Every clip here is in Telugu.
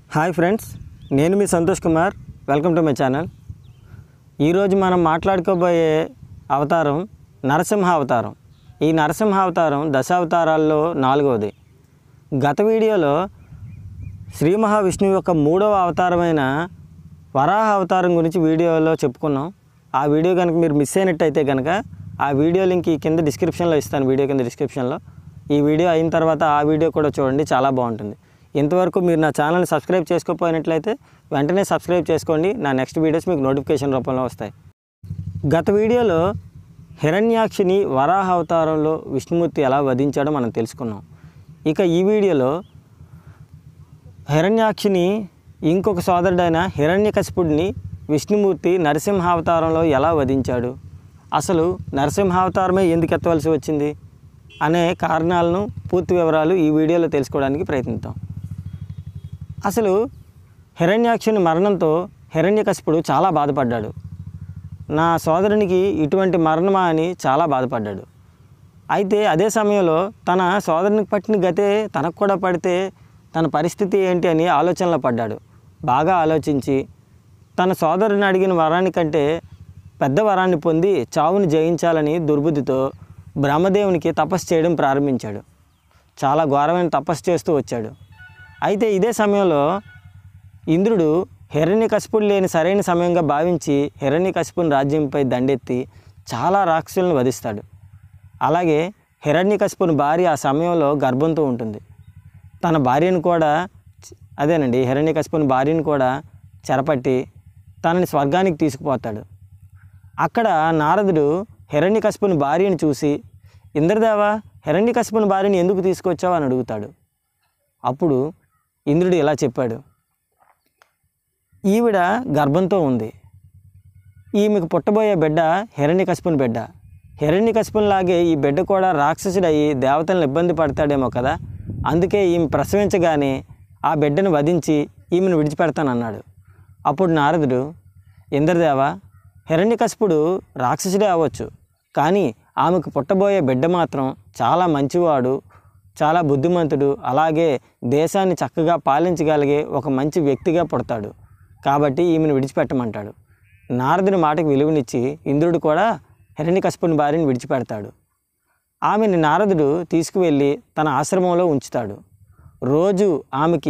హాయ్ ఫ్రెండ్స్ నేను మీ Santosh Kumar welcome to my channel ఈరోజు మనం మాట్లాడుకోబోయే అవతారం నరసింహ అవతారం ఈ నరసింహ అవతారం దశావతారాల్లో నాలుగవది గత వీడియోలో శ్రీ మహావిష్ణువు యొక్క మూడవ అవతారమైన వరాహ అవతారం గురించి వీడియోలో చెప్పుకున్నాం ఆ వీడియో కనుక మీరు మిస్ అయినట్టయితే కనుక ఆ వీడియో లింక్ ఈ కింద డిస్క్రిప్షన్లో ఇస్తాను వీడియో కింద డిస్క్రిప్షన్లో ఈ వీడియో అయిన తర్వాత ఆ వీడియో కూడా చూడండి చాలా బాగుంటుంది ఇంతవరకు మీరు నా ఛానల్ని సబ్స్క్రైబ్ చేసుకోకపోయినట్లయితే వెంటనే సబ్స్క్రైబ్ చేసుకోండి నా నెక్స్ట్ వీడియోస్ మీకు నోటిఫికేషన్ రూపంలో వస్తాయి గత వీడియోలో హిరణ్యాక్షిని వరాహ అవతారంలో విష్ణుమూర్తి ఎలా వధించాడో మనం తెలుసుకున్నాం ఇక ఈ వీడియోలో హిరణ్యాక్షిని ఇంకొక సోదరుడైన హిరణ్యకశిపుడిని విష్ణుమూర్తి నరసింహావతారంలో ఎలా వధించాడు అసలు నరసింహావతారమే ఎందుకు ఎత్తవలసి వచ్చింది అనే కారణాలను పూర్తి వివరాలు ఈ వీడియోలో తెలుసుకోవడానికి ప్రయత్నిద్దాం అసలు హిరణ్యాక్షుని మరణంతో హిరణ్యకశిపుడు చాలా బాధపడ్డాడు నా సోదరునికి ఇటువంటి మరణమా అని చాలా బాధపడ్డాడు అయితే అదే సమయంలో తన సోదరునికి పట్టిన గతే తనకు కూడా పడితే తన పరిస్థితి ఏంటి అని ఆలోచనలో పడ్డాడు బాగా ఆలోచించి తన సోదరుని అడిగిన వరానికంటే పెద్ద వరాన్ని పొంది చావుని జయించాలని దుర్బుద్ధితో బ్రహ్మదేవునికి తపస్సు చేయడం ప్రారంభించాడు చాలా ఘోరమైన తపస్సు చేస్తూ వచ్చాడు అయితే ఇదే సమయంలో ఇంద్రుడు హిరణ్యకశిపుడు లేని సరైన సమయంగా భావించి హిరణ్యకశిపుని రాజ్యంపై దండెత్తి చాలా రాక్షసులను వధిస్తాడు అలాగే హిరణ్యకశిపుని భార్య ఆ సమయంలో గర్భంతో ఉంటుంది తన భార్యను కూడా అదేనండి హిరణ్యకశిపుని భార్యను కూడా చెరపట్టి తనని స్వర్గానికి తీసుకుపోతాడు అక్కడ నారదుడు హిరణ్యకశిపుని భార్యను చూసి ఇంద్రదేవ హిరణ్యకశిపుని భార్యని ఎందుకు తీసుకొచ్చావు అని అడుగుతాడు అప్పుడు ఇంద్రుడు ఇలా చెప్పాడు ఈవిడ గర్భంతో ఉంది ఈమెకు పుట్టబోయే బిడ్డ హిరణ్యకశిపుని బిడ్డ హిరణ్యకశిపునిలాగే ఈ బిడ్డ కూడా రాక్షసుడయ్యి దేవతలను ఇబ్బంది పడతాడేమో కదా అందుకే ఈమె ప్రసవించగానే ఆ బిడ్డను వధించి ఈమెను విడిచిపెడతానన్నాడు అప్పుడు నారదుడు ఇంద్రదేవ హిరణ్యకశిపుడు రాక్షసుడే అవ్వచ్చు కానీ ఆమెకు పుట్టబోయే బిడ్డ మాత్రం చాలా మంచివాడు చాలా బుద్ధిమంతుడు అలాగే దేశాన్ని చక్కగా పాలించగలిగే ఒక మంచి వ్యక్తిగా పుడతాడు కాబట్టి ఈమెను విడిచిపెట్టమంటాడు నారదుని మాటకు విలువనిచ్చి ఇంద్రుడు కూడా హిరణ్యకశిపుని భార్యని విడిచిపెడతాడు ఆమెని నారదుడు తీసుకువెళ్ళి తన ఆశ్రమంలో ఉంచుతాడు రోజు ఆమెకి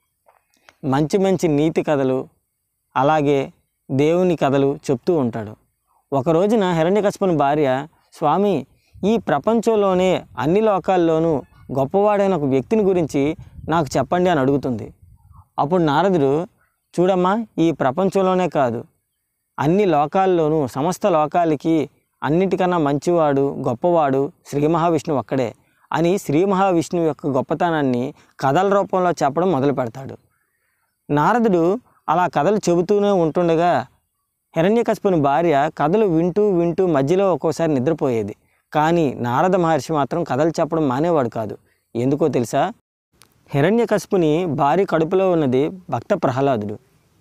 మంచి మంచి నీతి కథలు అలాగే దేవుని కథలు చెప్తూ ఉంటాడు ఒక రోజున హిరణ్యకశిపుని భార్య స్వామి ఈ ప్రపంచంలోనే అన్ని లోకాల్లోనూ గొప్పవాడైన ఒక వ్యక్తిని గురించి నాకు చెప్పండి అని అడుగుతుంది అప్పుడు నారదుడు చూడమ్మా ఈ ప్రపంచంలోనే కాదు అన్ని లోకాల్లోనూ సమస్త లోకాలకి అన్నిటికన్నా మంచివాడు గొప్పవాడు శ్రీ మహావిష్ణువు ఒక్కడే అని శ్రీ మహావిష్ణువు యొక్క గొప్పతనాన్ని కథల రూపంలో చెప్పడం మొదలు పెడతాడు నారదుడు అలా కథలు చెబుతూనే ఉంటుండగా హిరణ్యకశిపుని భార్య కథలు వింటూ వింటూ మధ్యలో ఒక్కోసారి నిద్రపోయేది కానీ నారద మహర్షి మాత్రం కథలు చెప్పడం మానేవాడు కాదు ఎందుకో తెలుసా హిరణ్యకశిపుని భార్య కడుపులో ఉన్నది భక్త ప్రహ్లాదుడు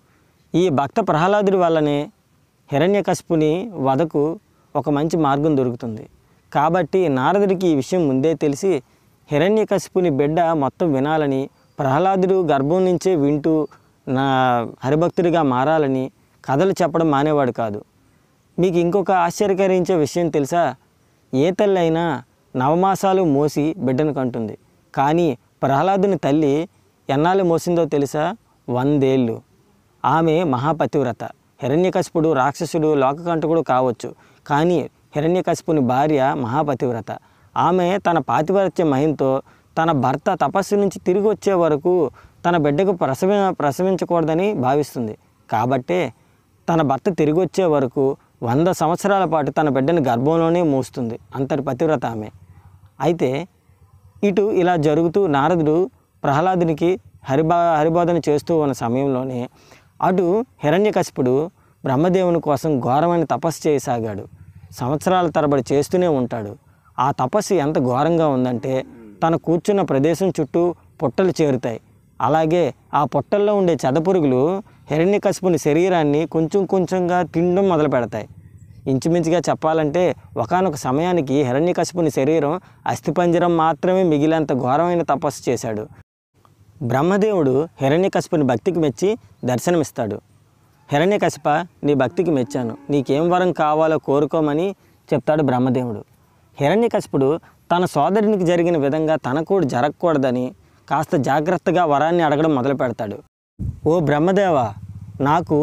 ఈ భక్త ప్రహ్లాదుడి వల్లనే హిరణ్యకశిపుని వధకు ఒక మంచి మార్గం దొరుకుతుంది కాబట్టి నారదుడికి ఈ విషయం ముందే తెలిసి హిరణ్యకశిపుని బిడ్డ మొత్తం వినాలని ప్రహ్లాదుడు గర్భం నుంచే వింటూ నా హరిభక్తుడిగా మారాలని కథలు చెప్పడం మానేవాడు కాదు మీకు ఇంకొక ఆశ్చర్యకరించే విషయం తెలుసా ఏ తల్లి అయినా నవమాసాలు మోసి బిడ్డను కంటుంది కానీ ప్రహ్లాదుని తల్లి ఎన్నాళ్ళు మోసిందో తెలుసా వందేళ్ళు ఆమె మహాపతివ్రత హిరణ్యకశిపుడు రాక్షసుడు లోకకంటకుడు కావచ్చు కానీ హిరణ్యకశిపుని భార్య మహాపతివ్రత ఆమె తన పాతివ్రత్య మహింతో తన భర్త తపస్సు నుంచి తిరిగి వచ్చే వరకు తన బిడ్డకు ప్రసవి ప్రసవించకూడదని భావిస్తుంది కాబట్టే తన భర్త తిరిగి వచ్చే వరకు వంద సంవత్సరాల పాటు తన బిడ్డని గర్భంలోనే మోస్తుంది అంతటి పతివ్రత ఆమె అయితే ఇటు ఇలా జరుగుతూ నారదుడు ప్రహ్లాదునికి హరిబా హరిబోధన చేస్తూ ఉన్న సమయంలోనే అటు హిరణ్యకశిపుడు బ్రహ్మదేవుని కోసం ఘోరమైన తపస్సు చేయసాగాడు సంవత్సరాల తరబడి చేస్తూనే ఉంటాడు ఆ తపస్సు ఎంత ఘోరంగా ఉందంటే తన కూర్చున్న ప్రదేశం చుట్టూ పుట్టలు చేరుతాయి అలాగే ఆ పుట్టల్లో ఉండే చెదపురుగులు హిరణ్యకశిపుని శరీరాన్ని కొంచెం కొంచెంగా తినడం మొదలు పెడతాయి ఇంచుమించుగా చెప్పాలంటే ఒకానొక సమయానికి హిరణ్యకశిపుని శరీరం అస్థిపంజరం మాత్రమే మిగిలేంత ఘోరమైన తపస్సు చేశాడు బ్రహ్మదేవుడు హిరణ్యకశిపుని భక్తికి మెచ్చి దర్శనమిస్తాడు హిరణ్యకశిప నీ భక్తికి మెచ్చాను నీకేం వరం కావాలో కోరుకోమని చెప్తాడు బ్రహ్మదేవుడు హిరణ్యకశిపుడు తన సోదరునికి జరిగిన విధంగా తనకు కూడా జరగకూడదని కాస్త జాగ్రత్తగా వరాన్ని అడగడం మొదలు పెడతాడు ఓ బ్రహ్మదేవ నాకు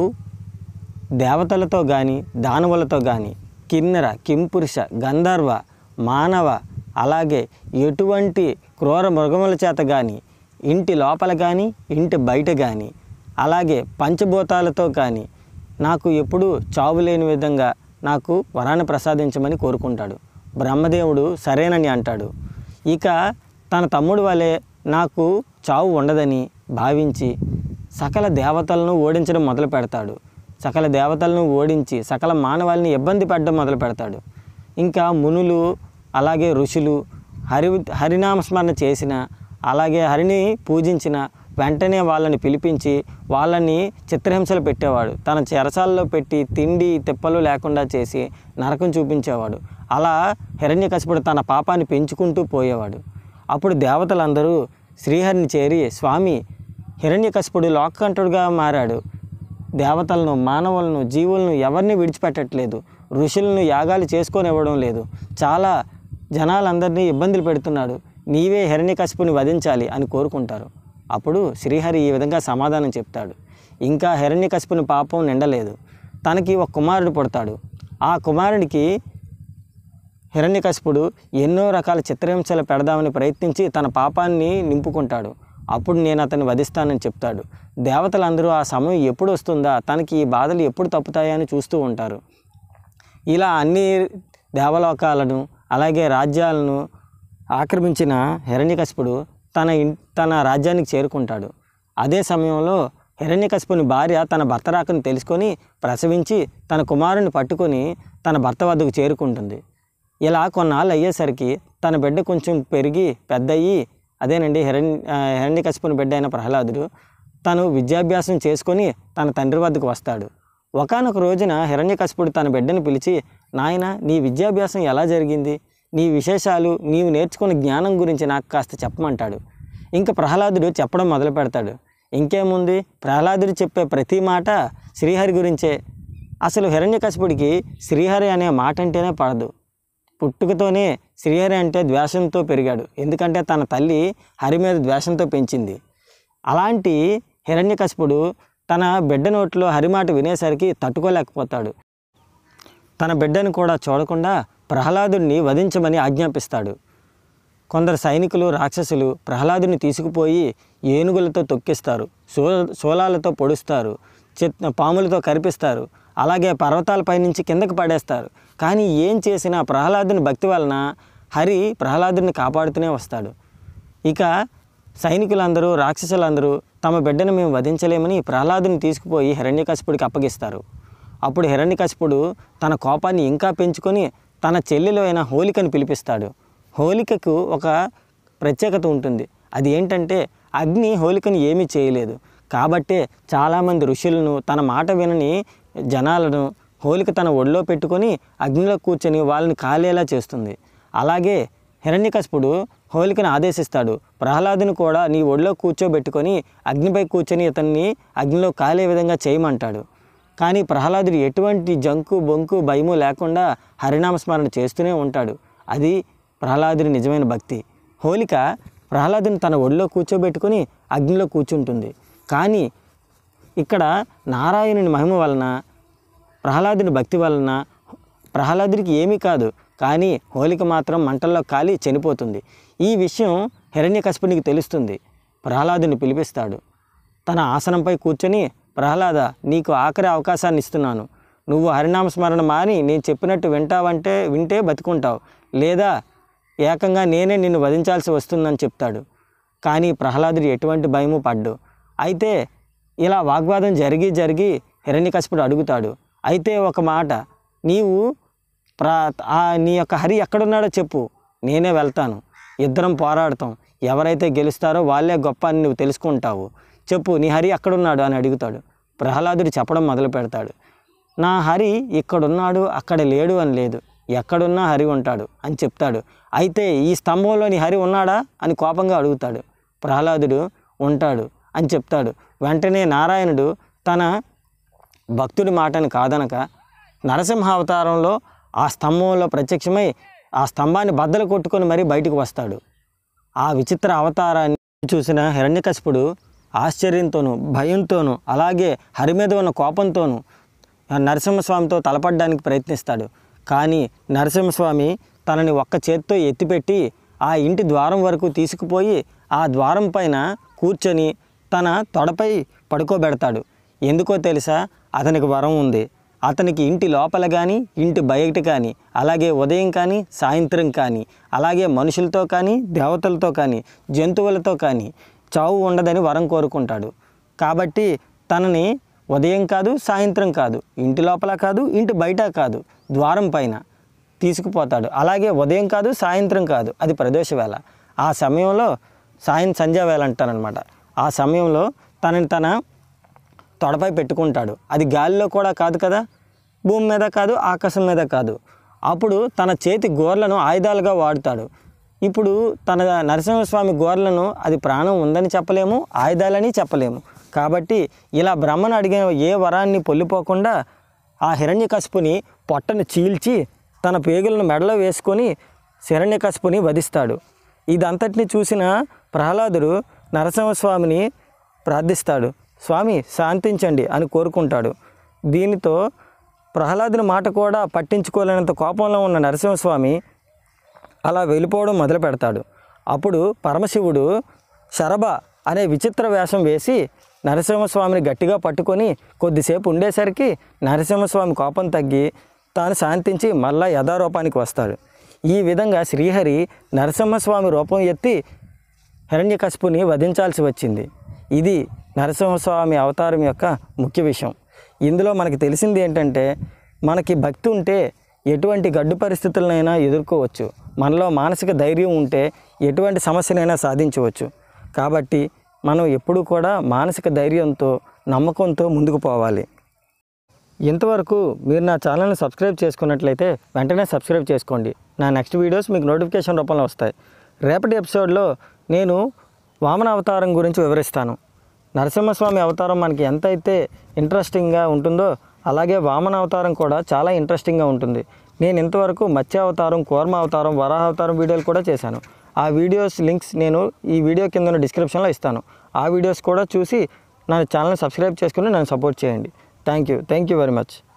దేవతలతో కానీ దానవులతో కానీ కిన్నెర కింపురుష గంధర్వ మానవ అలాగే ఎటువంటి క్రూర మృగముల చేత కానీ ఇంటి లోపల కానీ ఇంటి బయట కానీ అలాగే పంచభూతాలతో కానీ నాకు ఎప్పుడూ చావు లేని విధంగా నాకు వరాన్ని ప్రసాదించమని కోరుకుంటాడు బ్రహ్మదేవుడు సరేనని అంటాడు ఇక తన తమ్ముడు వలె నాకు చావు ఉండదని భావించి సకల దేవతలను ఓడించడం మొదలు పెడతాడు సకల దేవతలను ఓడించి సకల మానవాళిని ఇబ్బంది పెట్టడం మొదలు పెడతాడు ఇంకా మునులు అలాగే ఋషులు హరి హరినామస్మరణ చేసిన అలాగే హరిని పూజించిన వెంటనే వాళ్ళని పిలిపించి వాళ్ళని చిత్రహింసలు పెట్టేవాడు తన చెరసాల్లో పెట్టి తిండి తిప్పలు లేకుండా చేసి నరకం చూపించేవాడు అలా హిరణ్యకశిపుడు తన పాపాన్ని పెంచుకుంటూ పోయేవాడు అప్పుడు దేవతలందరూ శ్రీహరిని చేరి స్వామి హిరణ్యకశిపుడు లోకకంఠుడుగా మారాడు దేవతలను మానవులను జీవులను ఎవరిని విడిచిపెట్టట్లేదు ఋషులను యాగాలు చేసుకొనివ్వడం లేదు చాలా జనాలందరినీ ఇబ్బందులు పెడుతున్నాడు నీవే హిరణ్యకశిపుని వధించాలి అని కోరుకుంటారు అప్పుడు శ్రీహరి ఈ విధంగా సమాధానం చెప్తాడు ఇంకా హిరణ్యకశిపుని పాపం నిండలేదు తనకి ఒక కుమారుడు పుడతాడు ఆ కుమారుడికి హిరణ్యకశిపుడు ఎన్నో రకాల చిత్రహింసలు పెడదామని ప్రయత్నించి తన పాపాన్ని నింపుకుంటాడు అప్పుడు నేను అతన్ని వధిస్తానని చెప్తాడు దేవతలందరూ ఆ సమయం ఎప్పుడు వస్తుందా తనకి ఈ బాధలు ఎప్పుడు తప్పుతాయా అని చూస్తూ ఉంటారు ఇలా అన్ని దేవలోకాలను అలాగే రాజ్యాలను ఆక్రమించిన హిరణ్యకశిపుడు తన ఇన్ తన రాజ్యానికి చేరుకుంటాడు అదే సమయంలో హిరణ్యకశిపుని భార్య తన భర్త రాకను తెలుసుకొని ప్రసవించి తన కుమారుని పట్టుకొని తన భర్త వద్దకు చేరుకుంటుంది ఇలా కొన్నాళ్ళు అయ్యేసరికి తన బిడ్డ కొంచెం పెరిగి పెద్దయ్యి అదేనండి హిరణ్ ఆ, హిరణ్యకశిపుని బిడ్డ అయిన ప్రహ్లాదుడు తను విద్యాభ్యాసం చేసుకొని తన తండ్రి వద్దకు వస్తాడు ఒకానొక రోజున హిరణ్యకశిపుడు తన బిడ్డను పిలిచి నాయన నీ విద్యాభ్యాసం ఎలా జరిగింది నీ విశేషాలు నీవు నేర్చుకున్న జ్ఞానం గురించి నాకు కాస్త చెప్పమంటాడు ఇంకా ప్రహ్లాదుడు చెప్పడం మొదలు పెడతాడు ఇంకేముంది ప్రహ్లాదుడు చెప్పే ప్రతి మాట శ్రీహరి గురించే అసలు హిరణ్యకశిపుడికి శ్రీహరి అనే మాట అంటేనే పడదు పుట్టుకతోనే శ్రీహరి అంటే ద్వేషంతో పెరిగాడు ఎందుకంటే తన తల్లి హరి మీద ద్వేషంతో పెంచింది అలాంటి హిరణ్యకశిపుడు తన బిడ్డ నోట్లో హరిమాట వినేసరికి తట్టుకోలేకపోతాడు తన బిడ్డను కూడా చూడకుండా ప్రహ్లాదుడిని వధించమని ఆజ్ఞాపిస్తాడు కొందరు సైనికులు రాక్షసులు ప్రహ్లాదుని తీసుకుపోయి ఏనుగులతో తొక్కిస్తారు సో సోలాలతో పొడుస్తారు చిత్ పాములతో కరిపిస్తారు అలాగే పర్వతాలపై నుంచి కిందకి పడేస్తారు కానీ ఏం చేసినా ప్రహ్లాదుని భక్తి వలన హరి ప్రహ్లాదుని కాపాడుతూనే వస్తాడు ఇక సైనికులందరూ రాక్షసులందరూ తమ బిడ్డను మేము వధించలేమని ప్రహ్లాదుని తీసుకుపోయి హిరణ్యకశిపుడికి అప్పగిస్తారు అప్పుడు హిరణ్యకశిపుడు తన కోపాన్ని ఇంకా పెంచుకొని తన చెల్లెలు అయిన హోలికను పిలిపిస్తాడు హోలికకు ఒక ప్రత్యేకత ఉంటుంది అది ఏంటంటే అగ్ని హోలికను ఏమీ చేయలేదు కాబట్టే చాలామంది ఋషులను తన మాట వినని జనాలను హోలిక తన ఒళ్ళో పెట్టుకొని అగ్నిలో కూర్చొని వాళ్ళని కాలేలా చేస్తుంది అలాగే హిరణ్యకశిపుడు హోలికను ఆదేశిస్తాడు ప్రహ్లాదుని కూడా నీ ఒళ్ళో కూర్చోబెట్టుకొని అగ్నిపై కూర్చొని ఇతన్ని అగ్నిలో కాలే విధంగా చేయమంటాడు కానీ ప్రహ్లాదుడు ఎటువంటి జంకు బొంకు భయము లేకుండా హరినామస్మరణ చేస్తూనే ఉంటాడు అది ప్రహ్లాదుడి నిజమైన భక్తి హోలిక ప్రహ్లాదుని తన ఒళ్ళో కూర్చోబెట్టుకొని అగ్నిలో కూర్చుంటుంది కానీ ఇక్కడ నారాయణుని మహిమ వలన ప్రహ్లాదుని భక్తి వలన ప్రహ్లాదుడికి ఏమీ కాదు కానీ హోలిక మాత్రం మంటల్లో కాలి చనిపోతుంది ఈ విషయం హిరణ్యకశిపునికి తెలుస్తుంది ప్రహ్లాదుని పిలిపిస్తాడు తన ఆసనంపై కూర్చొని ప్రహ్లాద నీకు ఆఖరి అవకాశాన్ని ఇస్తున్నాను నువ్వు హరినామస్మరణ మాని నేను చెప్పినట్టు వింటావంటే వింటే బతుకుంటావు లేదా ఏకంగా నేనే నిన్ను వధించాల్సి వస్తుందని చెప్తాడు కానీ ప్రహ్లాదుడు ఎటువంటి భయము పడ్డు అయితే ఇలా వాగ్వాదం జరిగి జరిగి హిరణ్యకశిపుడు అడుగుతాడు అయితే ఒక మాట నీవు ప్రా ఆ నీ యొక్క హరి ఎక్కడున్నాడో చెప్పు నేనే వెళ్తాను ఇద్దరం పోరాడతాం ఎవరైతే గెలుస్తారో వాళ్ళే గొప్ప అని నువ్వు తెలుసుకుంటావు చెప్పు నీ హరి ఎక్కడున్నాడు అని అడుగుతాడు ప్రహ్లాదుడు చెప్పడం మొదలు పెడతాడు నా హరి ఇక్కడున్నాడు అక్కడ లేడు అని లేదు ఎక్కడున్నా హరి ఉంటాడు అని చెప్తాడు అయితే ఈ స్తంభంలో నీ హరి ఉన్నాడా అని కోపంగా అడుగుతాడు ప్రహ్లాదుడు ఉంటాడు అని చెప్తాడు వెంటనే నారాయణుడు తన భక్తుడి మాటని కాదనక నరసింహ అవతారంలో ఆ స్తంభంలో ప్రత్యక్షమై ఆ స్తంభాన్ని బద్దలు కొట్టుకొని మరీ బయటకు వస్తాడు ఆ విచిత్ర అవతారాన్ని చూసిన హిరణ్యకశిపుడు ఆశ్చర్యంతోనూ భయంతోనూ అలాగే హరి మీద ఉన్న కోపంతోనూ ఆ నరసింహస్వామితో తలపడడానికి ప్రయత్నిస్తాడు కానీ నరసింహస్వామి తనని ఒక్క చేత్తో ఎత్తిపెట్టి ఆ ఇంటి ద్వారం వరకు తీసుకుపోయి ఆ ద్వారం పైన కూర్చొని తన తొడపై పడుకోబెడతాడు ఎందుకో తెలుసా అతనికి వరం ఉంది అతనికి ఇంటి లోపల కానీ ఇంటి బయట కానీ అలాగే ఉదయం కానీ సాయంత్రం కానీ అలాగే మనుషులతో కానీ దేవతలతో కానీ జంతువులతో కానీ చావు ఉండదని వరం కోరుకుంటాడు కాబట్టి తనని ఉదయం కాదు సాయంత్రం కాదు ఇంటి లోపల కాదు ఇంటి బయట కాదు ద్వారం పైన తీసుకుపోతాడు అలాగే ఉదయం కాదు సాయంత్రం కాదు అది ప్రదోష వేళ ఆ సమయంలో సాయం సంధ్యా వేళ అంటారనమాట ఆ సమయంలో తనని తన తొడపై పెట్టుకుంటాడు అది గాలిలో కూడా కాదు కదా భూమి మీద కాదు ఆకాశం మీద కాదు అప్పుడు తన చేతి గోర్లను ఆయుధాలుగా వాడుతాడు ఇప్పుడు తన నరసింహస్వామి గోర్లను అది ప్రాణం ఉందని చెప్పలేము ఆయుధాలని చెప్పలేము కాబట్టి ఇలా బ్రహ్మను అడిగిన ఏ వరాన్ని పొల్లిపోకుండా ఆ హిరణ్యకశిపుని పొట్టను చీల్చి తన పేగులను మెడలో వేసుకొని హిరణ్యకశిపుని వధిస్తాడు ఇదంతటిని చూసిన ప్రహ్లాదుడు నరసింహస్వామిని ప్రార్థిస్తాడు స్వామి శాంతించండి అని కోరుకుంటాడు దీనితో ప్రహ్లాదుని మాట కూడా పట్టించుకోలేనంత కోపంలో ఉన్న నరసింహస్వామి అలా వెళ్ళిపోవడం మొదలు పెడతాడు అప్పుడు పరమశివుడు శరభ అనే విచిత్ర వేషం వేసి నరసింహస్వామిని గట్టిగా పట్టుకొని కొద్దిసేపు ఉండేసరికి నరసింహస్వామి కోపం తగ్గి తాను శాంతించి మళ్ళా యథారూపానికి వస్తాడు ఈ విధంగా శ్రీహరి నరసింహస్వామి రూపం ఎత్తి హిరణ్యకశిపుని వధించాల్సి వచ్చింది ఇది నరసింహస్వామి అవతారం యొక్క ముఖ్య విషయం ఇందులో మనకి తెలిసింది ఏంటంటే మనకి భక్తి ఉంటే ఎటువంటి గడ్డు పరిస్థితులనైనా ఎదుర్కోవచ్చు మనలో మానసిక ధైర్యం ఉంటే ఎటువంటి సమస్యనైనా సాధించవచ్చు కాబట్టి మనం ఎప్పుడూ కూడా మానసిక ధైర్యంతో నమ్మకంతో ముందుకు పోవాలి ఇంతవరకు మీరు నా ఛానల్ని సబ్స్క్రైబ్ చేసుకున్నట్లయితే వెంటనే సబ్స్క్రైబ్ చేసుకోండి నా నెక్స్ట్ వీడియోస్ మీకు నోటిఫికేషన్ రూపంలో వస్తాయి రేపటి ఎపిసోడ్లో నేను వామన అవతారం గురించి వివరిస్తాను నరసింహస్వామి అవతారం మనకి ఎంతైతే ఇంట్రెస్టింగ్గా ఉంటుందో అలాగే వామన అవతారం కూడా చాలా ఇంట్రెస్టింగ్గా ఉంటుంది నేను ఇంతవరకు మత్స్య అవతారం కూర్మ అవతారం వరాహ అవతారం వీడియోలు కూడా చేశాను ఆ వీడియోస్ లింక్స్ నేను ఈ వీడియో కింద డిస్క్రిప్షన్లో ఇస్తాను ఆ వీడియోస్ కూడా చూసి నా ఛానల్ని సబ్స్క్రైబ్ చేసుకుని నన్ను సపోర్ట్ చేయండి thank you thank you very much